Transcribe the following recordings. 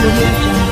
audio jungle.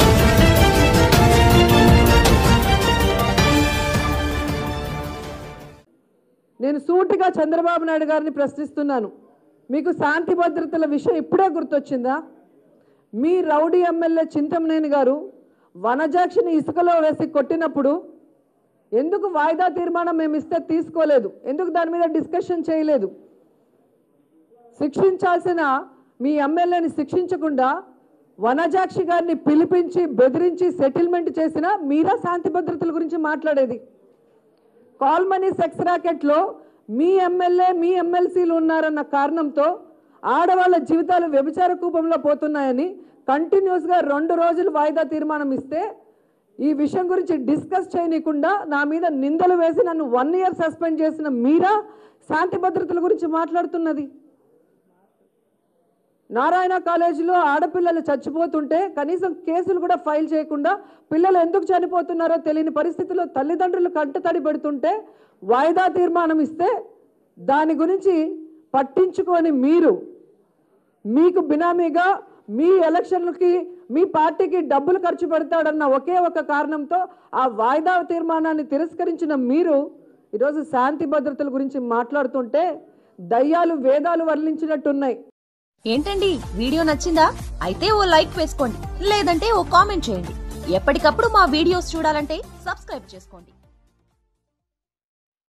నేను సూటిగా చంద్రబాబు నాయుడు గారిని ప్రశ్నిస్తున్నాను మీకు శాంతి భద్రతల విషయం ఇప్పుడే గుర్తొచ్చిందా మీ రౌడీ ఎమ్మెల్యే చింతమనేని గారు వనజాక్షిని ఇసుకలో వేసి కొట్టినప్పుడు ఎందుకు వాయిదా తీర్మానం మేము ఇస్తే తీసుకోలేదు ఎందుకు దాని మీద డిస్కషన్ చేయలేదు శిక్షించాల్సిన మీ ఎమ్మెల్యేని శిక్షించకుండా వనజాక్షి గారిని పిలిపించి బెదిరించి సెటిల్మెంట్ చేసిన మీరా శాంతి భద్రతల గురించి మాట్లాడేది కాల్ మనీ సెక్స్ ర్యాకెట్లో మీ ఎమ్మెల్యే మీ ఎమ్మెల్సీలు ఉన్నారన్న కారణంతో ఆడవాళ్ళ జీవితాలు వ్యభిచార కూపంలో పోతున్నాయని కంటిన్యూస్గా రెండు రోజులు వాయిదా తీర్మానం ఇస్తే ఈ విషయం గురించి డిస్కస్ చేయనీయకుండా నా మీద నిందలు వేసి నన్ను వన్ ఇయర్ సస్పెండ్ చేసిన మీరా శాంతి భద్రతల గురించి మాట్లాడుతున్నది నారాయణ కాలేజీలో ఆడపిల్లలు చచ్చిపోతుంటే కనీసం కేసులు కూడా ఫైల్ చేయకుండా పిల్లలు ఎందుకు చనిపోతున్నారో తెలియని పరిస్థితిలో తల్లిదండ్రులు కంటతడి పెడుతుంటే వాయిదా తీర్మానం ఇస్తే దాని గురించి పట్టించుకొని మీరు మీకు బినామీగా మీ ఎలక్షన్లకి మీ పార్టీకి డబ్బులు ఖర్చు పెడతాడన్న ఒకే ఒక కారణంతో ఆ వాయిదా తీర్మానాన్ని తిరస్కరించిన మీరు ఈరోజు శాంతి భద్రతల గురించి మాట్లాడుతుంటే దయ్యాలు వేదాలు వర్ణించినట్టున్నాయి ఏంటండి వీడియో నచ్చిందా అయితే ఓ లైక్ వేసుకోండి లేదంటే ఓ కామెంట్ చేయండి ఎప్పటికప్పుడు మా వీడియోస్ చూడాలంటే సబ్స్క్రైబ్ చేసుకోండి